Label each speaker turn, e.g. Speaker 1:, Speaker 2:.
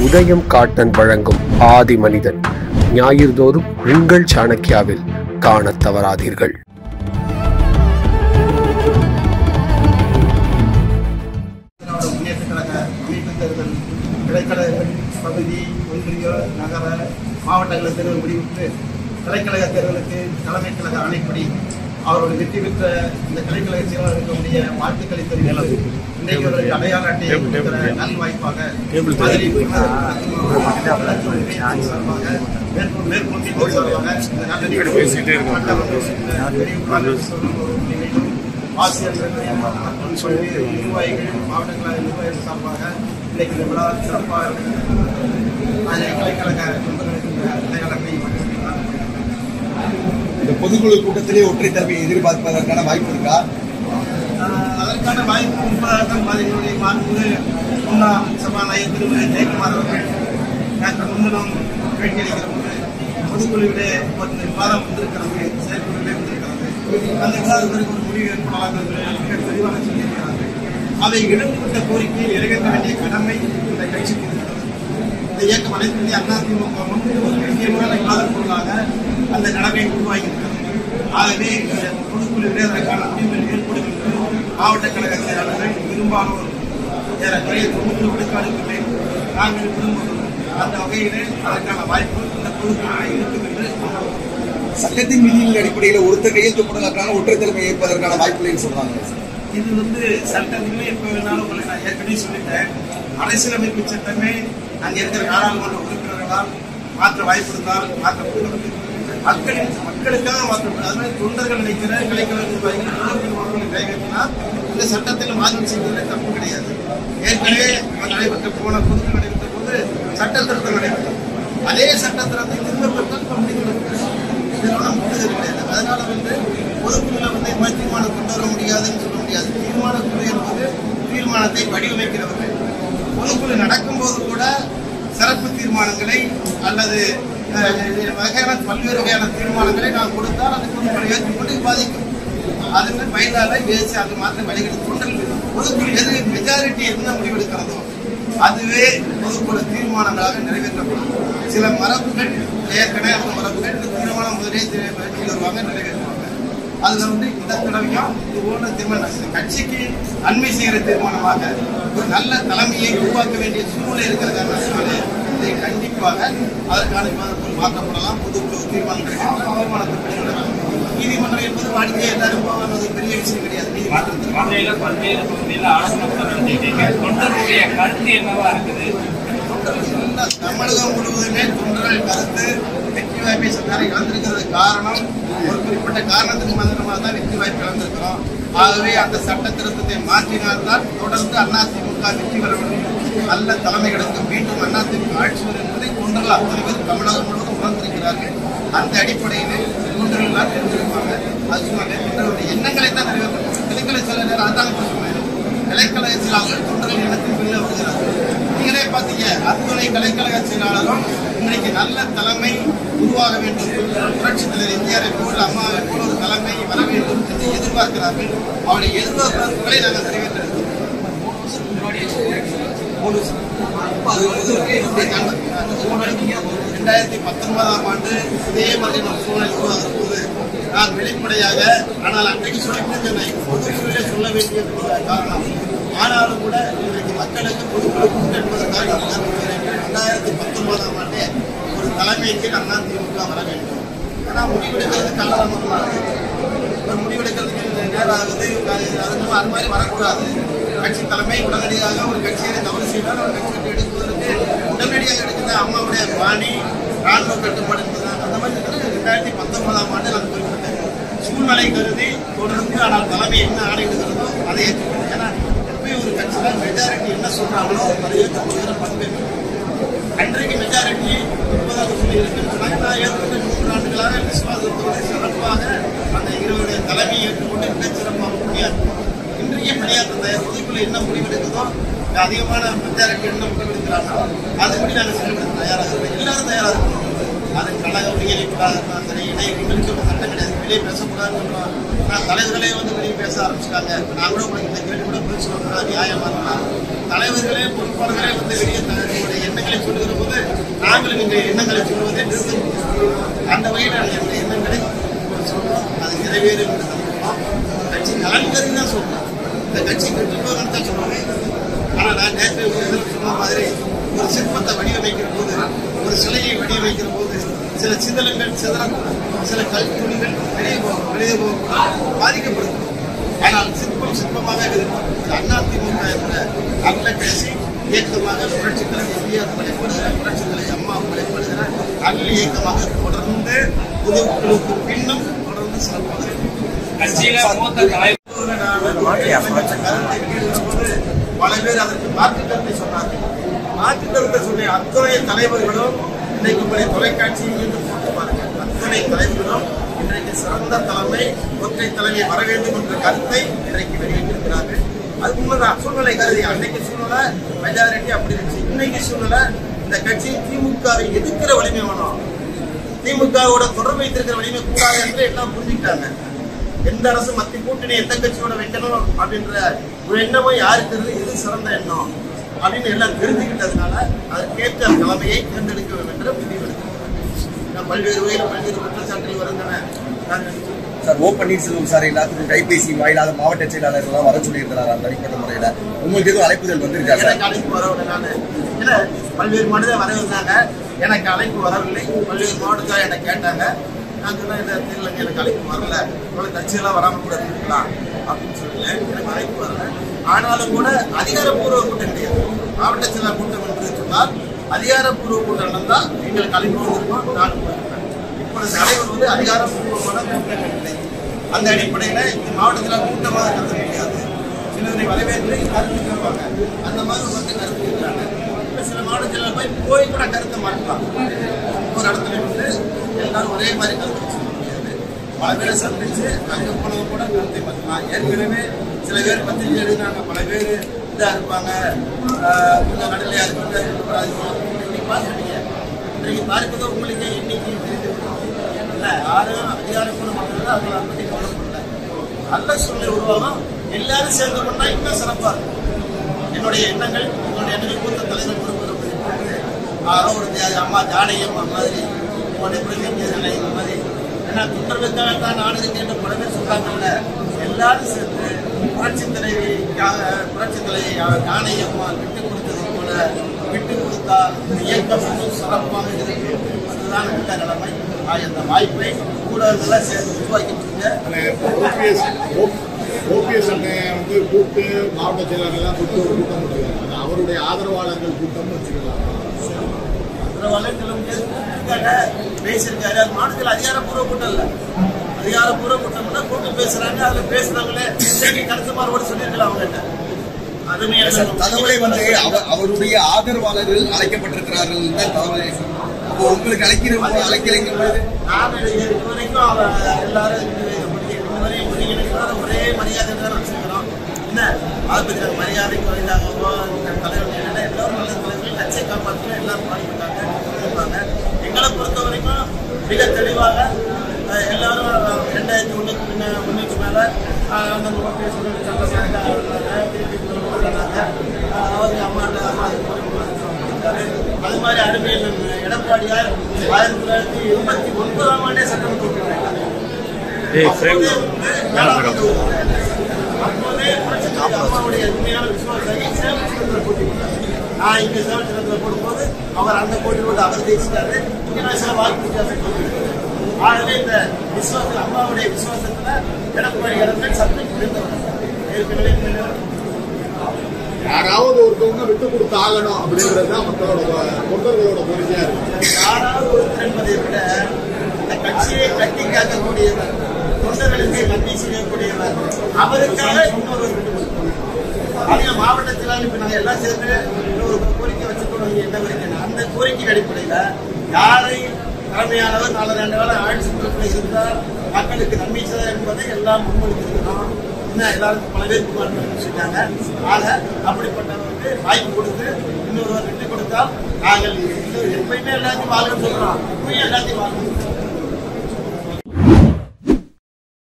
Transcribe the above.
Speaker 1: உதயம் காட்டன் வழங்கும் ஆதி மனிதன் ஞாயிறுதோறும் உங்கள் சாணக்கியாவில் காணத் தவறாதீர்கள்
Speaker 2: திராவிட முன்னேற்ற கழக அமைப்பு தேர்தல் கிளைக்கழகங்கள் பகுதி ஒன்றிய நகர மாவட்டங்களை தேர்தல் முடிவுற்று கிளைக்கழக தேர்தலுக்கு தலைமை கழக ஆணைப்படி அவர்கள் வெற்றி பெற்ற இந்த கிளைக்கழக செயலாளர்களுடைய வாழ்த்துக்களை தெரிவித்து இன்றைக்கு ஒரு அடையாள அட்டையை கொடுக்கிற நல் வாய்ப்பாக மதுரை சார்பாக மேற்கொண்டு மேற்கொண்டு சார்பாக இந்த நல்ல ஆசிரியர்கள் மற்றும் பல்வேறு நிர்வாகிகள் மாவட்ட கழக நிர்வாகிகள் சார்பாக இன்றைக்கு இந்த விழா சிறப்பாக அதில் கிளைக்கழக தொண்டர்களுக்கு இந்த அடையாளத்தை வழங்கினார்.
Speaker 3: இந்த பொதுக்குழு கூட்டத்திலே ஒற்றை தலைமையை எதிர்பார்ப்பதற்கான வாய்ப்பு இருக்கா
Speaker 2: ஆஹ் அதற்கான வாய்ப்பு இருப்பதாக மாதிரியுடைய மாண்பு முன்னாள் சபாநாயகர் திரு ஜெயக்குமார் அவர்கள் நேற்று முன்தினம் பேட்டி அளிக்கிற போது பொதுக்குழுவிலே ஒரு விவாதம் வந்திருக்கிறது செயற்குழுவிலே வந்திருக்கிறது அந்த விவாதத்திற்கு ஒரு முடிவு ஏற்படலாம் என்று மிக தெளிவாக சொல்லியிருக்கிறார்கள் அதை எழுந்துவிட்ட கோரிக்கையை நிறைவேற்ற வேண்டிய கடமை இந்த கட்சிக்கு இருக்கிறது இந்த இயக்கம் அனைத்து இந்திய அண்ணா திமுக ஒரு முக்கியமான விவாதப் பொருளாக அந்த கடமையை உருவாகி இருக்கிறது ஆகவே இந்த பொதுக்குழுவிலே அதற்கான முடிவுகள் ஏற்படும் என்று மாவட்ட கழக செயலாளர்கள் பெரும்பாலும் ஏறக்குறைய தொண்ணூறு விழுக்காடுக்கு மேல் நாங்கள் விரும்புகிறோம் அந்த வகையிலே அதற்கான வாய்ப்பு இந்த பொதுக்குழுவில் இருக்கும் என்று நம்புகிறோம்.
Speaker 3: சட்டத்தின் விதியின் அடிப்படையில் ஒருத்தர் கையெழுத்து போடுவதற்கான ஒற்றை தலைமை ஏற்பதற்கான வாய்ப்புகளையும் சொல்றாங்க
Speaker 2: இது வந்து சட்டத்திலே எப்ப வேணாலும் உங்களை நான் ஏற்கனவே சொல்லிட்டேன் அரசியலமைப்பு சட்டமே அங்க இருக்கிற நாடாளுமன்ற உறுப்பினர்களால் மாற்ற வாய்ப்பு இருந்தால் மாற்றப்படுகிறது மக்களின் மக்களுக்காக மாற்றப்படுது அதுமாதிரி தொண்டர்கள் நினைக்கிற கிளைக்கழக நிர்வாகிகள் பொதுப்பிரிவாளர்களை நிறைவேற்றினால் இந்த சட்டத்தில் மாற்றம் செய்வதில் தப்பு கிடையாது ஏற்கனவே நடைபெற்ற போன பொதுக்கு நடைபெற்ற போது சட்ட திருத்தம் நடைபெற்றது அதே சட்ட திருத்தத்தை திரும்ப பெற்றால் இப்ப முடிவு இதெல்லாம் முடிஞ்சது கிடையாது அதனால வந்து பொதுக்குழுல வந்து இந்த மாதிரி தீர்மானம் கொண்டு வர முடியாதுன்னு சொல்ல முடியாது தீர்மானக்குழு என்பது தீர்மானத்தை வடிவமைக்கிறவர்கள் பொதுக்குழு நடக்கும்போது கூட சிறப்பு தீர்மானங்களை அல்லது அஹ், வகையான பல்வேறு வகையான தீர்மானங்களை நான் கொடுத்தால் அது பொதுக்குழு ஏற்றுக்கொண்டு பாதிக்கும் அதுக்கு பயிலால பேசி அது மாற்ற வழிகள் தொண்டர்கள் பொதுக்குழு எது மெஜாரிட்டி என்ன முடிவெடுக்கிறதோ அதுவே பொதுக்குழு தீர்மானங்களாக நிறைவேற்றப்படும் சில மரபுகள் ஏற்கனவே அந்த மரபுகள் இந்த தீர்மானம் முதலே நிறைவேற்றி வருவாங்க நிறைவேற்றுவாங்க அதுல வந்து இந்த தடவையும் இது போன்ற தீர்மானம் இந்த கட்சிக்கு நன்மை செய்கிற தீர்மானமாக ஒரு நல்ல தலைமையை உருவாக்க வேண்டிய சூழ்நிலை இருக்கிற காரணத்தினாலே இதை கண்டிப்பாக அதற்கான விவாதத்தில் மாற்றப்படலாம் பொதுக்குழு தீர்மானம் கிடைக்கும் தீர்மானத்தை வெளியிடலாம் நீதிமன்றம் என்பது வாடிக்கை எல்லாரும் போவது பெரிய விஷயம் கிடையாது நீதிமன்றத்தில்
Speaker 4: மதுரையில பல்வேறு பகுதியில் ஆலோசனை நடத்திட்டீங்க தொண்டர்களுடைய கருத்து என்னவா இருக்குது
Speaker 2: தொண்டர்கள் தமிழகம் முழுவதுமே தொண்டர்கள் கருத்து வெற்றி வாய்ப்பை சத்தாரை இழந்திருக்கிறது காரணம் ஒரு குறிப்பிட்ட காரணத்துக்கு மாத்திரமாக தான் வெற்றி வாய்ப்பு இழந்திருக்கிறோம் ஆகவே அந்த சட்ட திருத்தத்தை மாற்றினால்தான் தொடர்ந்து அதிமுக வெற்றி பெற வேண்டும் நல்ல தலைமைகளுக்கு மீண்டும் அதிமுக ஆட்சி வரும் என்பதை தொண்டர்கள் அத்தனை பேர் தமிழகம் முழுவதும் உணர்ந்திருக்கிறார்கள் அந்த அடிப்படையில் தொண்டர்கள் எல்லாம் தெரிஞ்சிருப்பாங்க அது சொன்னாங்க தொண்டர்களுடைய எண்ணங்களை தான் நிறைவேற்ற கிளைக்கலை சில நேரம் அதான் இப்ப சொன்னேன் கலைக்கழக செயலாளர்கள் தொண்டர்கள் எண்ணத்தின் வெளியே வருகிறார்கள் நீங்களே பார்த்தீங்க அத்துணை கலைக்கழக செயலாளரும் இன்றைக்கு நல்ல தலைமை உருவாக வேண்டும் புரட்சி தலைவர் எம்ஜிஆரை போல் அம்மாவை போல் ஒரு தலைமை வர வேண்டும் என்று எதிர்பார்க்கிறார்கள் அவருடைய எதிர்பார்ப்புகளை நாங்கள் நிறைவேற்றிருக்கிறோம் மூணு வருஷம். அது வந்து எப்படி கண்ட- ரெண்டாயிரத்தி பத்தொன்பதாம் ஆண்டு இதே மாதிரி ஒரு சூழ்நிலை உருவாகிற போது நான் வெளிப்படையாக ஆனால் அன்றைக்கு சொல்லிட்டு பொதுக்குழுவிலே சொல்ல வேண்டிய ஒரு காரணம் ஆனாலும் கூட இன்றைக்கு மக்களுக்கு பொதுக்குழு கூட்டு என்பதற்காக நான் உணர்கிறேன். ரெண்டாயிரத்தி பத்தொன்பதாம் ஆண்டே ஒரு தலைமைக்கு அண்ணா திமுக வர வேண்டும் ஏன்னா முடிவெடுக்கிறது காலதாமதமாகுது ஒரு முடிவெடுக்கிறதுக்கு நேரம் ஆகுது அது அது அது மாதிரி வரக்கூடாது கட்சி தலைமை உடனடியாக ஒரு கட்சியை தவறு செய்தால் ஒரு கட்சி விட்டு எடுப்பதற்கு உடனடியாக எடுக்கிற அம்மாவுடைய பாணி ராணுவ கட்டுப்பாடு என்பதுதான் அந்த மாதிரி இருக்கிறது ரெண்டாயிரத்தி பத்தொன்பதாம் ஆண்டு நான் குறிப்பிட்டேன் சூழ்நிலை கருதி தொடர்ந்து ஆனால் தலைமை என்ன ஆணையிடுகிறதோ அதை ஏற்றுக்கணும் ஏன்னா எப்பயும் ஒரு கட்சியில் மெஜாரிட்டி என்ன சொல்றாங்களோ அதை ஏற்றுக்கொள்கிற பண்பு அன்றைக்கு மெஜாரிட்டி முப்பதாக சொல்லி இருக்குன்னு சொன்னாங்க நான் ஏற்கனவே மூன்று ஆண்டுகளாக விசுவாசத்தோடு சிறப்பாக அந்த இருவருடைய தலைமையை ஏற்றுக்கொண்டு மிகச் சிறப்பாக முடியாது இன்றைய பணியாற்ற தயார் பொதுக்குழு என்ன முடிவெடுக்குதோ அதிகமான மெஜாரிட்டி என்ன முடிவெடுக்கிறாங்களோ அதுபடி நாங்கள் செயல்படுத்த தயாராக இருக்கோம் எல்லாரும் தயாராக இருக்கணும் அது கழக ஒருங்கிணைப்பாக இருந்தாலும் சரி இணை எங்களுக்கு ஒரு சட்டம் கிடையாது வெளியே பேசக்கூடாதுன்னு சொல்றோம் ஆனால் தலைவர்களே வந்து வெளியே பேச ஆரம்பிச்சிட்டாங்க இப்ப நான் கூட உங்களுக்கு இந்த கேள்வி கூட பதில் சொல்லுறது நியாயமா இருக்கலாம் தலைவர்களே பொறுப்பாளர்களே வந்து வெளியே தங்களுடைய எண்ணங்களை சொல்லுகிற போது நாங்களும் இந்த எண்ணங்களை சொல்வதை நிறுத்த அந்த வகையில் நாங்கள் இந்த எண்ணங்களை சொல்றோம் அது நிறைவேறும் என்று நம்புகிறோம். கட்சி நலன் கருதி தான் சொல்றோம் இந்த கட்சி கெட்டு போகணும்னு தான் சொல்றோம் ஆனா நான் நேற்று ஒரு இதில் சொன்ன மாதிரி ஒரு சிற்பத்தை வடிவமைக்கிற போது ஒரு சிலையை வடிவமைக்கிற போது சில சிதலங்கள் சிதறக்கூடும் சில கல் துணிகள் வெளியே போகும் வெளியே போகும் பாதிக்கப்படுது ஆனால் சிற்பம் சிற்பமாக இருக்கும் அதிமுக என்ற அகல கட்சி இயக்கமாக புரட்சி தலைவர் எம்ஜிஆர் படைப்படுகிற புரட்சி தலைவர் அம்மா படைப்படுகிற அகல் இயக்கமாக தொடர்ந்து பொதுக்குழுக்கு பின்னும் தொடர்ந்து சிறப்பாக இருக்கும்
Speaker 4: கட்சியில மூத்த தலைவர்
Speaker 2: பல பேர் அதற்கு மாற்று கருத்தை சொன்னார்கள் மாற்று கருத்தை சொன்ன அத்தனை தலைவர்களும் இன்னைக்கு உங்களை தொலைக்காட்சியில் மீண்டும் போட்டு பாருங்க அத்தனை தலைவர்களும் இன்றைக்கு சிறந்த தலைமை ஒற்றை தலைமை வர வேண்டும் என்ற கருத்தை இன்றைக்கு வெளியிட்டிருக்கிறார்கள் அது உண்மைதான் சூழ்நிலை கருதி அன்னைக்கு சூழ்நிலை மெஜாரிட்டி அப்படி இருந்துச்சு இன்னைக்கு சூழ்நிலை இந்த கட்சி திமுகவை எதிர்க்கிற வலிமை வேணும் திமுகவோட தொடர்பு வைத்திருக்கிற வலிமை கூடாது என்று எல்லாம் புரிஞ்சுக்கிட்டாங்க எந்த அரசு மத்திய கூட்டணி எந்த கட்சியோட வைக்கணும் அப்படின்ற ஒரு எண்ணமும் யாருக்கு இருந்து இது சிறந்த எண்ணம் அப்படின்னு எல்லாம் தெரிஞ்சுக்கிட்டதுனால அதற்கேற்ற தலைமையை தேர்ந்தெடுக்க வேண்டும் என்ற முடிவு எடுக்கிறோம் பல்வேறு வகையில் பல்வேறு குற்றச்சாட்டுகள் வருகின்றன நாங்கள்
Speaker 3: சார் ஓ பன்னீர்செல்வம் சார் எல்லாத்துக்கும் கைபேசி வாயிலாக மாவட்ட செயலாளர்கள்லாம் வர சொல்லியிருக்கிறார் அந்த தனிப்பட்ட முறையில உங்களுக்கு எதுவும் அழைப்புதல் வந்திருக்கா சார்
Speaker 2: எனக்கு அழைப்பு வரவில்லை நான் ஏன்னா பல்வேறு மனிதர் வர வந்தாங்க எனக்கு அழைப்பு வரவில்லை பல்வேறு மாவட்டத்தில் என்னை கேட்டாங்க நான் சொன்னேன் இந்த தேர்தலுக்கு எனக்கு அழைப்பு வரல உங்களை கட்சியெல்லாம் வராமல் கூட இருக்கலாம் அப்படின்னு சொல்லிட்டு எனக்கு அழைப்பு வரல ஆனாலும் கூட அதிகாரப்பூர்வ கூட்டம் கிடையாது மாவட்ட செயலர் கூட்டம் என்று சொன்னால் அதிகாரப்பூர்வ கூட்டம் நடந்தால் எங்களுக்கு அழைப்பு வந்திருக்கோம் நான் போயிருப்பேன் இப்பொழுது தலைவர் வந்து அதிகாரப்பூர்வமான கூட்டம் இல்லை அந்த அடிப்படையில் இந்த மாவட்டத்தில் கூட்டமாக கருத முடியாது சிலரை வரவேற்று கருத்து கேட்பாங்க அந்த மாதிரி வந்து கருத்து கேட்கிறாங்க இப்ப சில மாவட்டத்தில் போய் போய் கூட கருத்தை மாற்றலாம் ஒரு இடத்துல வந்து எல்லாரும் ஒரே மாதிரி கருத்து வச்சுக்க முடியாது பல பேரை சந்திச்சு அங்கே போனவங்க கூட கருத்தை மாற்றலாம் ஏற்கனவே சில பேர் பத்திரிகை எழுதினாங்க பல பேர் இதாக இருப்பாங்க ஆஹ் கொஞ்சம் நடுநிலையாக இருப்பாங்க இன்னைக்கு பார்த்துட்டீங்க இன்றைக்கு பார்க்குறது உங்களுக்கு இன்னைக்கு தெரிந்து விடும். இல்லை யாரும் அதிகாரப்பூர்வ மக்கள் தான் அவங்களை பற்றி கவலைப்படல நல்ல சூழ்நிலை உருவாகும் எல்லாரும் சேர்ந்து பண்ணா இன்னும் சிறப்பா இருக்கும் என்னுடைய எண்ணங்கள் என்னுடைய எண்ணங்கள் மூத்த தலைவர் பொறுப்பு யாரோ ஒரு தியாகி அம்மா ஜானகியம்மா மாதிரி உங்களுடைய பிரதிநிதி நிலை இந்த மாதிரி ஏன்னா துண்டர்களுக்காக தான் நாடு இருக்கேன் பல பேர் சொல்றாங்கல்ல எல்லாரும் சேர்ந்து புரட்சி தலைவி புரட்சி தலைவி ஜானகியம்மா விட்டு கொடுத்தது போல விட்டு கொடுத்தால் இந்த இயக்கம் இன்னும் சிறப்பாக இருக்கு அதுதான் இந்த நிலைமை ஆக இந்த வாய்ப்பை ஊடகங்கள்லாம் சேர்ந்து உருவாக்கி கொடுங்க
Speaker 5: ஓபிஎஸ் ஓபிஎஸ் அண்ணன் வந்து கூப்பிட்டு மாவட்ட செயலாளர்கள்லாம் கூப்பிட்டு ஒரு கூட்டம் வச்சிருக்காங்க அது அவருடைய ஆதரவாளர்கள் கூட்டம்னு வச்சுக்கலாம்
Speaker 2: வழக்கிலும் பேசியிருக்காரு அது மாநிலத்தில் அதிகாரப்பூர்வ கூட்டம் இல்ல அதிகாரப்பூர்வ கூட்டம்னா கூட்டம் பேசுறாங்க அதுல பேசுறவங்களே இன்னைக்கு கருத்து மாறுபாடு சொல்லியிருக்கலாம் அவங்ககிட்ட அருமையான
Speaker 3: தகவலை வந்து அவ- அவருடைய ஆதரவாளர்கள் அழைக்கப்பட்டிருக்கிறார்கள் தான் தகவலை அப்போ உங்களுக்கு அழைக்கிற போது அழைக்கிறீங்க பொழுது
Speaker 2: நான் இது வரைக்கும் அவ எல்லாரும் இது இதுவரையும் ஒருங்கிணைக்கிறோம் ஒரே மரியாதை தான் வச்சிருக்கிறோம் என்ன அதை பற்றி நாங்கள் மரியாதை குறைந்தாகவோ இந்த தலைவர் என்னன்னா எல்லாரும் நல்ல தலைவர்கள் கட்சியை காப்பாற்ற எல்லாரும் பாடுபட்டாங்க இருப்பாங்க எங்களை பொறுத்த வரைக்கும் மிக தெளிவாக அஹ், எல்லாரும் ரெண்டாயிரத்தி ஒண்ணுக்கு முன்ன ஒண்ணுக்கு மேல அஹ், அந்த ஓபிஎஸ் சட்டசபை அவங்க அம்மாட்ட அம்மா இருக்காரு. அது மாதிரி அருமையில் எடப்பாடியார் ஆயிரத்தி தொள்ளாயிரத்தி எண்பத்தி ஒன்பதாம் ஆண்டே சட்டம் போட்டுருக்காங்க அப்போதே புரட்சித் தலைவர் அம்மாவுடைய உண்மையான விசுவாசாகி சேவகத்தில் போட்டிருக்காரு நான் இங்க சேவகத்தில் போடும்போது அவர் அந்த போட்டி போட்டு அவர் ஜெயிச்சிட்டாரு இங்க நான் சில வாய்ப்பு வித்தியாசம் போட்டிருக்கேன் ஆகவே இந்த விசுவாசத்தில் அம்மாவுடைய விசுவாசத்துல எடப்பாடி இடத்தில் சட்டம் இருந்தவர் ஏற்கனவே இந்த
Speaker 5: யாராவது ஒருத்தவங்க விட்டு கொடுத்து ஆகணும் அப்படின்றது தான் மக்களோட கோ- தொண்டர்களோட கோரிக்கையா இருக்கு
Speaker 2: யாராவது ஒருத்தர் என்பதை விட இந்த கட்சியை கட்டி காக்கக்கூடியவர் தொண்டர்களுக்கு நன்றி செய்யக்கூடியவர் அவருக்காக இன்னொரு அதிக மாவட்டத்தில் இப்ப நாங்க எல்லாம் சேர்ந்து ஒரு கோரிக்கை வச்சுக்கணும் நீங்க என்ன கோரிக்கைன்னா அந்த கோரிக்கை அடிப்படையில யாரை தலைமையானவர் நாலு ரெண்டு வேலை ஆட்சி பொறுப்பில் இருந்தால் மக்களுக்கு நன்மை செய்ய என்பதை எல்லாம் முன்மொழிந்திருக்கிறோம் இன்னும் எல்லாருக்கும் பல பேர் புகார் வச்சிருக்காங்க ஆக அப்படிப்பட்டவருக்கு வாய்ப்பு கொடுத்து இன்னொருவர் விட்டு கொடுத்தால் நாங்கள் இன்னும் எப்பயுமே எல்லாத்தையும் வாங்கன்னு சொல்றோம் இப்பயும் எல்லாத்தையும் வாங்கணும்